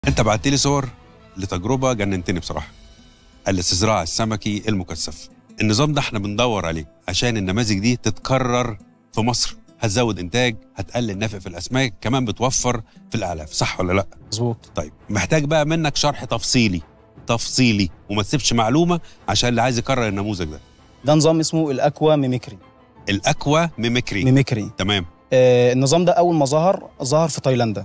انت بعت لي صور لتجربه جننتني بصراحه الاستزراع السمكي المكثف النظام ده احنا بندور عليه عشان النماذج دي تتكرر في مصر هتزود انتاج هتقلل نفق في الاسماك كمان بتوفر في الاعلاف صح ولا لا مظبوط طيب محتاج بقى منك شرح تفصيلي تفصيلي وما تسيبش معلومه عشان اللي عايز يكرر النموذج ده ده نظام اسمه الاكوا ميميكري الاكوا ميميكري ميميكري تمام آه النظام ده اول ما ظهر ظهر في تايلاندا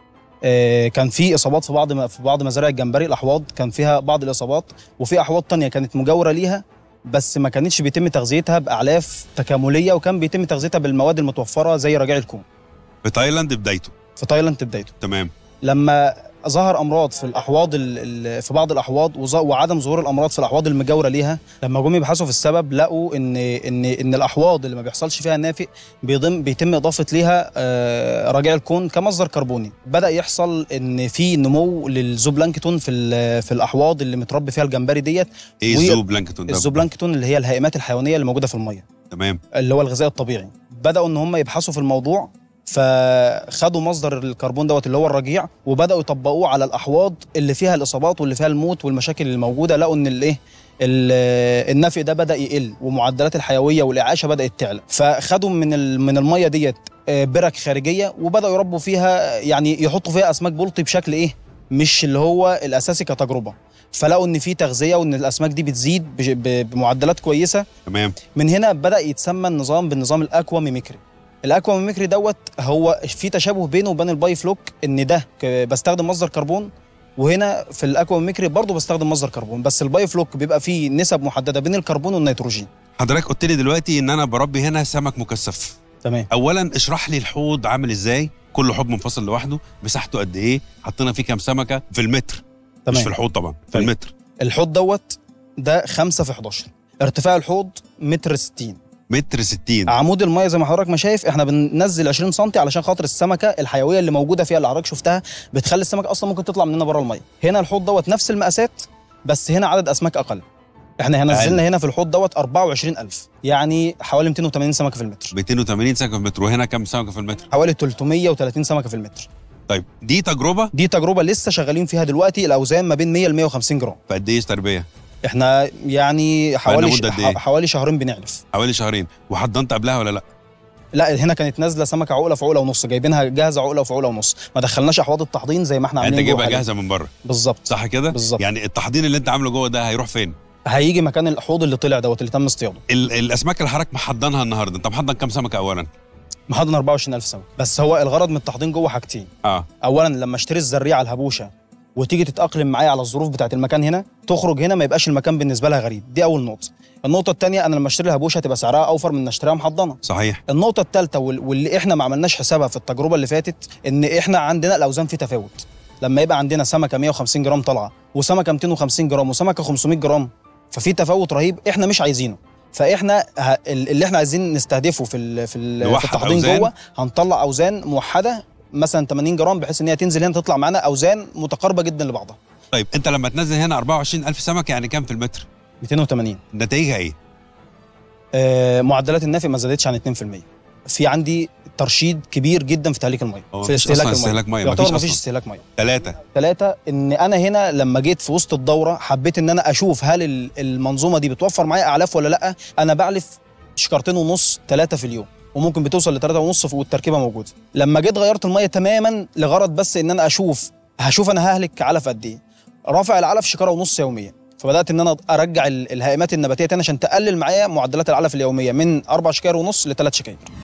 آه كان في اصابات في بعض في بعض مزارع الجمبري الاحواض كان فيها بعض الاصابات وفي احواض تانية كانت مجاوره ليها بس ما كانتش بيتم تغذيتها باعلاف تكامليه وكان بيتم تغذيتها بالمواد المتوفره زي رجاع الكون في تايلاند بدايته في تايلاند بدايته تمام لما ظهر امراض في الاحواض ال- ال- في بعض الاحواض وظ- وعدم ظهور الامراض في الاحواض المجاوره ليها لما جم يبحثوا في السبب لقوا ان ان ان الاحواض اللي ما بيحصلش فيها نافق بيضم بيتم اضافه ليها آه، رجاء الكون كمصدر كربوني بدا يحصل ان في نمو للزوبلانكتون في ال- في الاحواض اللي متربي فيها الجمبري ديت ايه و- الزو بلانكتون ده الزوبلانكتون اللي هي الهائمات الحيوانيه اللي موجوده في الميه تمام اللي هو الغذاء الطبيعي بداوا ان هم يبحثوا في الموضوع فخدوا مصدر الكربون دوت اللي هو الرجيع وبداوا يطبقوه على الاحواض اللي فيها الاصابات واللي فيها الموت والمشاكل اللي موجوده لقوا ان الايه ال- النفق ده بدا يقل ومعدلات الحيويه والاعاشه بدات تعلى فخدوا من ال- من الميه ديت آه، برك خارجيه وبداوا يربوا فيها يعني يحطوا فيها اسماك بلطي بشكل ايه مش اللي هو الاساسي كتجربه فلقوا ان في تغذيه وان الاسماك دي بتزيد بج- ب- بمعدلات كويسه تمام من هنا بدا يتسمى النظام بالنظام الاكوا ميميكري الاكوا ميميكري دوت هو في تشابه بينه وبين الباي فلوك ان ده ك- بستخدم مصدر كربون وهنا في الاكوا ميميكري برضه بستخدم مصدر كربون بس الباي فلوك بيبقى فيه نسب محدده بين الكربون والنيتروجين حضرتك قلت لي دلوقتي ان انا بربي هنا سمك مكثف تمام اولا اشرح لي الحوض عامل ازاي كل حوض منفصل لوحده مساحته قد ايه حطينا فيه كام سمكه في المتر مش تمام في الحوض طبعا في طيب. المتر الحوض دوت ده 5 في 11 ارتفاع الحوض متر 60 متر 60 عمود الميه زي ما حضرتك ما شايف احنا بننزل 20 سم علشان خاطر السمكه الحيويه اللي موجوده فيها اللي حضرتك شفتها بتخلي السمك اصلا ممكن تطلع مننا بره الميه هنا الحوض دوت نفس المقاسات بس هنا عدد اسماك اقل احنا هنا أقل. نزلنا هنا في الحوض دوت 24000 يعني حوالي 280 سمكه في المتر 280 سمكه في المتر وهنا كام سمكه في المتر حوالي 330 سمكه في المتر طيب دي تجربه دي تجربه لسه شغالين فيها دلوقتي الاوزان ما بين 100 ل 150 جرام في قد ايه تربيه احنا يعني حوالي مدة قد إيه؟ حوالي شهرين بنعلف حوالي شهرين وحضنت قبلها ولا لا لا هنا كانت نازله سمكه عقله في عقله ونص جايبينها جاهزه عقله في عقله ونص ما دخلناش احواض التحضين زي ما احنا يعني انت عاملين جوه جايبها حاليا. جاهزه من بره بالظبط صح كده بالظبط. يعني التحضير اللي انت عامله جوه ده هيروح فين هيجي مكان الحوض اللي طلع دوت اللي تم اصطياده ال- الاسماك اللي حضرتك محضنها النهارده انت محضن كام سمكه اولا محضن 24000 سمكه بس هو الغرض من التحضين جوه حاجتين اه اولا لما اشتري الزريعه الهبوشه وتيجي تتاقلم معايا على الظروف بتاعه المكان هنا تخرج هنا ما يبقاش المكان بالنسبه لها غريب دي اول نقطه النقطه الثانيه انا لما اشتري الهبوشه هتبقى سعرها اوفر من ان اشتريها محضنه صحيح النقطه الثالثه واللي احنا ما عملناش حسابها في التجربه اللي فاتت ان احنا عندنا الاوزان في تفاوت لما يبقى عندنا سمكه 150 جرام طالعه وسمكه 250 جرام وسمكه 500 جرام ففي تفاوت رهيب احنا مش عايزينه فاحنا ه- اللي احنا عايزين نستهدفه في ال في, ال في نوحد التحضين أوزان. جوه هنطلع اوزان موحده مثلا 80 جرام بحيث ان هي تنزل هنا تطلع معانا اوزان متقاربه جدا لبعضها طيب انت لما تنزل هنا 24000 سمكه يعني كام في المتر 280 نتائجها ايه آه معدلات النافق ما زادتش عن 2% في عندي ترشيد كبير جدا في تهليك الميه هو في مفيش استهلاك أصلاً الميه استهلاك مية، يعتبر مفيش مفيش أصلاً. استهلاك ميه ثلاثه ثلاثة ان انا هنا لما جيت في وسط الدورة حبيت ان انا اشوف هل ال- المنظومة دي بتوفر معايا اعلاف ولا لا انا بعلف شكارتين ونص ثلاثة في اليوم وممكن بتوصل لثلاثة ونص في- والتركيبة موجودة لما جيت غيرت المية تماما لغرض بس ان انا اشوف هشوف انا ههلك علف قد ايه رافع العلف شكارة ونص يوميا فبدات ان انا ارجع ال- الهائمات النباتيه تاني عشان تقلل معايا معدلات العلف اليوميه من اربع شكاير ونص لثلاث شكاير